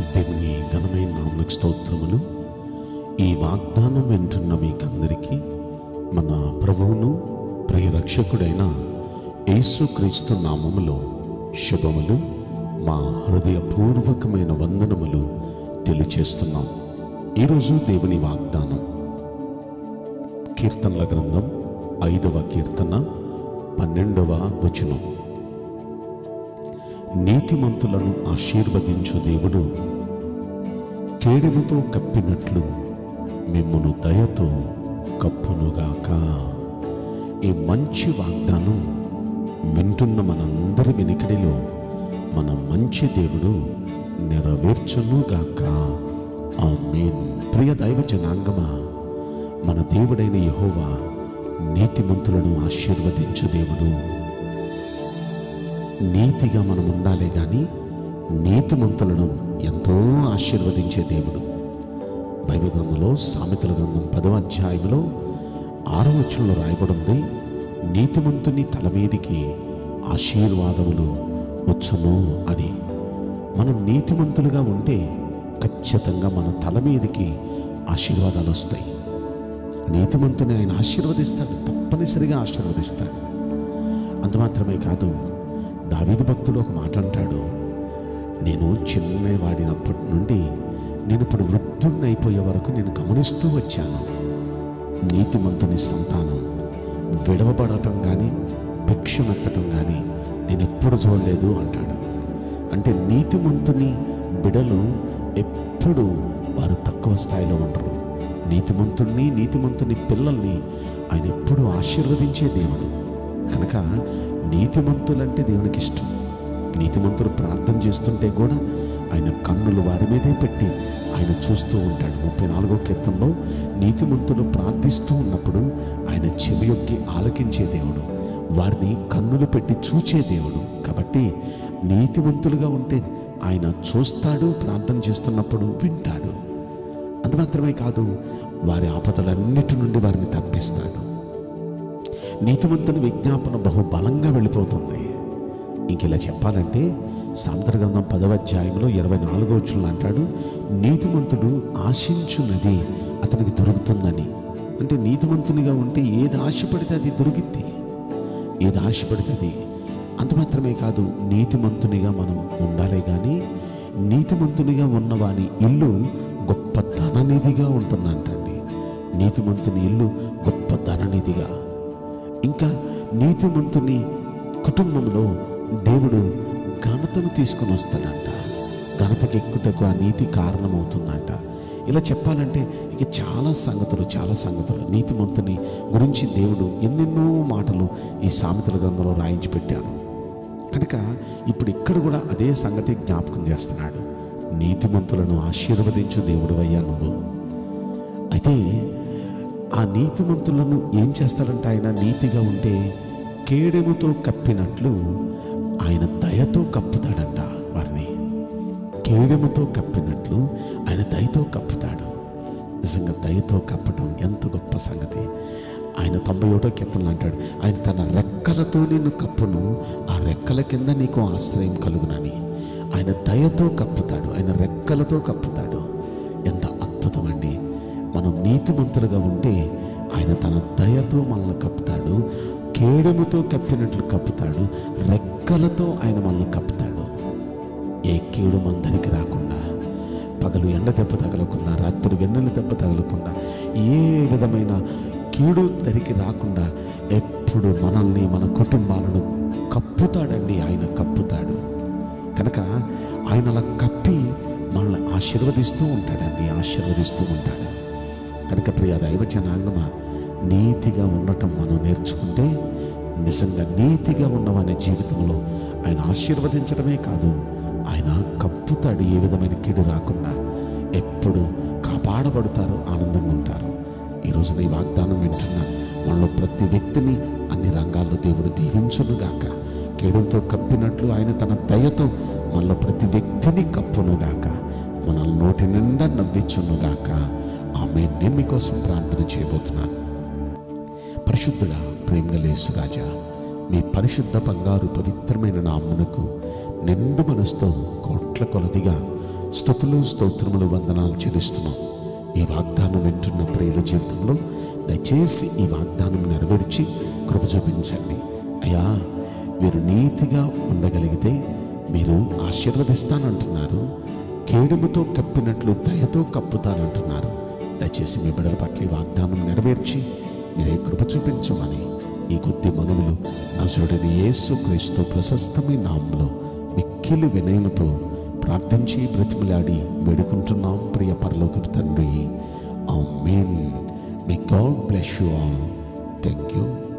దేవుని ఘనమైన నామకు స్తోత్రములు ఈ వాగ్దానం వింటున్న మీకందరికీ మన ప్రభువును ప్రియరక్షకుడైన యేసుక్రీస్తు నామములో శుభములు మా హృదయపూర్వకమైన వందనములు తెలియచేస్తున్నాం ఈరోజు దేవుని వాగ్దానం కీర్తనల గ్రంథం ఐదవ కీర్తన పన్నెండవ వచనం నీతిమంతులను ఆశీర్వదించు దేవుడు కేడెముతో కప్పినట్లు మిమ్మును దయతో కప్పునుగాక ఈ మంచి వాగ్దానం వింటున్న మనందరి వెనుకడిలో మన మంచి దేవుడు నెరవేర్చునుగాక ఆమేన్ ప్రియ దైవ జనాంగమా మన దేవుడైన యెహోవా నీతిమంతులను ఆశీర్వదించు దేవుడు నీతిగా మనం ఉండాలి కానీ నీతిమంతులను ఎంతో ఆశీర్వదించే దేవుడు బైబిల్ గ్రంథంలో సామెతల గ్రంథం పదవ అధ్యాయంలో ఆరో వచనంలో రాయబడింది నీతిమంతుని తల మీదికి ఆశీర్వాదములు వచ్చును అని మనం నీతిమంతులుగా ఉంటే ఖచ్చితంగా మన తల మీదకి ఆశీర్వాదాలు వస్తాయి నీతిమంతుని ఆయన ఆశీర్వదిస్తాడు తప్పనిసరిగా ఆశీర్వదిస్తాడు అంత మాత్రమే కాదు దావీదు భక్తుడు ఒక మాట అంటాడు నేను చిన్నవాడినప్పటి నుండి నేను ఇప్పుడు వృద్ధుణ్ణి అయిపోయే వరకు నేను గమనిస్తూ వచ్చాను నీతిమంతుని సంతానం విడవబడటం కానీ భిక్షమెత్తటం కానీ నేను ఎప్పుడు చూడలేదు అంటాడు అంటే నీతిమంతుని బిడలు ఎప్పుడు వారు తక్కువ స్థాయిలో ఉండరు నీతిమంతుణ్ణి నీతిమంతుని పిల్లల్ని ఆయన ఎప్పుడు ఆశీర్వదించే దేవుడు కనుక నీతిమంతులంటే దేవునికి ఇష్టం నీతిమంతులు ప్రార్థన చేస్తుంటే కూడా ఆయన కన్నులు వారి మీదే పెట్టి ఆయన చూస్తూ ఉంటాడు ముప్పై నాలుగో కీర్తనలో నీతిమంతులు ప్రార్థిస్తూ ఉన్నప్పుడు ఆయన చెవి యొక్కి ఆలకించే దేవుడు వారిని కన్నులు పెట్టి చూచే దేవుడు కాబట్టి నీతిమంతులుగా ఉంటే ఆయన చూస్తాడు ప్రార్థన చేస్తున్నప్పుడు వింటాడు అంత మాత్రమే కాదు వారి ఆపదలన్నిటి నుండి వారిని తప్పిస్తాడు నీతిమంతుని విజ్ఞాపన బహు బలంగా వెళ్ళిపోతుంది ఇంక ఇలా చెప్పాలంటే సాంతర గ్రంథం పదవ అధ్యాయంలో ఇరవై నాలుగో వచ్చులు అంటాడు నీతిమంతుడు ఆశించున్నది అతనికి దొరుకుతుందని అంటే నీతిమంతునిగా ఉంటే ఏది ఆశపడితే అది దొరికిద్ది ఏది ఆశపడితే అది అంత మాత్రమే కాదు నీతిమంతునిగా మనం ఉండాలి కానీ నీతిమంతునిగా ఉన్నవాని ఇల్లు గొప్ప ధననిధిగా ఉంటుందంటండి నీతిమంతుని ఇల్లు గొప్ప ధననిధిగా ఇంకా నీతిమంతుని కుటుంబంలో దేవుడు ఘనతను తీసుకొని వస్తాడంట ఘనతకి ఎక్కుటకు ఆ నీతి కారణమవుతుందంట ఇలా చెప్పాలంటే ఇక చాలా సంగతులు చాలా సంగతులు నీతిమంతుని గురించి దేవుడు ఎన్నెన్నో మాటలు ఈ సామెతల గ్రంథంలో రాయించి పెట్టాను కనుక ఇప్పుడు ఇక్కడ కూడా అదే సంగతి జ్ఞాపకం చేస్తున్నాడు నీతిమంతులను ఆశీర్వదించు దేవుడు అయ్యా నువ్వు అయితే ఆ నీతిమంతులను ఏం చేస్తాడంటే ఆయన నీతిగా ఉంటే కేడెముతో కప్పినట్లు ఆయన దయతో కప్పుతాడంట వారిని కేడెముతో కప్పినట్లు ఆయన దయతో కప్పుతాడు నిజంగా దయతో కప్పటం ఎంత గొప్ప సంగతి ఆయన తొంభై ఒకటో కీర్తనలు అంటాడు ఆయన తన రెక్కలతో నిన్ను కప్పును ఆ రెక్కల కింద నీకు ఆశ్రయం కలుగునని ఆయన దయతో కప్పుతాడు ఆయన రెక్కలతో కప్పుతాడు ఎంత అద్భుతం అండి మనం నీతిమంతులుగా ఉంటే ఆయన తన దయతో మనల్ని కప్పుతాడు కేడెముతో కప్పినట్లు కప్పుతాడు రెక్కలతో ఆయన మనల్ని కప్పుతాడు ఏ కీడు మన దరికి రాకుండా పగలు ఎండ దెబ్బ తగలకుండా రాత్రి వెన్నెల దెబ్బ తగలకుండా ఏ విధమైన కీడు దరికి రాకుండా ఎప్పుడు మనల్ని మన కుటుంబాలను కప్పుతాడండి ఆయన కప్పుతాడు కనుక ఆయన అలా కప్పి మనల్ని ఆశీర్వదిస్తూ ఉంటాడండి ఆశీర్వదిస్తూ ఉంటాడు కనుక ప్రియ దైవ జనాంగమా నీతిగా ఉండటం మనం నేర్చుకుంటే నిజంగా నీతిగా ఉన్నవనే జీవితంలో ఆయన ఆశీర్వదించడమే కాదు ఆయన కప్పుతాడు ఏ విధమైన కీడు రాకుండా ఎప్పుడు కాపాడబడతారు ఆనందంగా ఉంటారు ఈరోజు నీ వాగ్దానం వింటున్న మనలో ప్రతి వ్యక్తిని అన్ని రంగాల్లో దేవుడు దీవించునుగాక కేడుతో కప్పినట్లు ఆయన తన దయతో మనలో ప్రతి వ్యక్తిని కప్పునుగాక మన నోటి నిండా నవ్వించునుగాక ఆమె నేను మీకోసం ప్రార్థన చేయబోతున్నాను పరిశుద్ధుడ ప్రేమగలేసు రాజా మీ పరిశుద్ధ బంగారు పవిత్రమైన నామ్మునకు నిండు మనసుతో కోట్ల కొలదిగా స్థుతులు స్తోత్రములు వందనాలు చెల్లిస్తున్నాం ఈ వాగ్దానం వింటున్న ప్రియుల జీవితంలో దయచేసి ఈ వాగ్దానం నెరవేర్చి కృప చూపించండి అయ్యా వీరు నీతిగా ఉండగలిగితే మీరు ఆశీర్వదిస్తానంటున్నారు కేడుముతో కప్పినట్లు దయతో కప్పుతానంటున్నారు దయచేసి మీ బిడ్డల పట్ల ఈ వాగ్దానం నెరవేర్చి మీరే కృప చూపించమని ఈ కొద్ది మనవులు నజరుడని యేసు క్రీస్తు ప్రశస్తమైన నామంలో మిక్కిలి వినయముతో ప్రార్థించి బ్రతిమలాడి వేడుకుంటున్నాం ప్రియ పరలోకపు తండ్రి amen may God bless you all thank you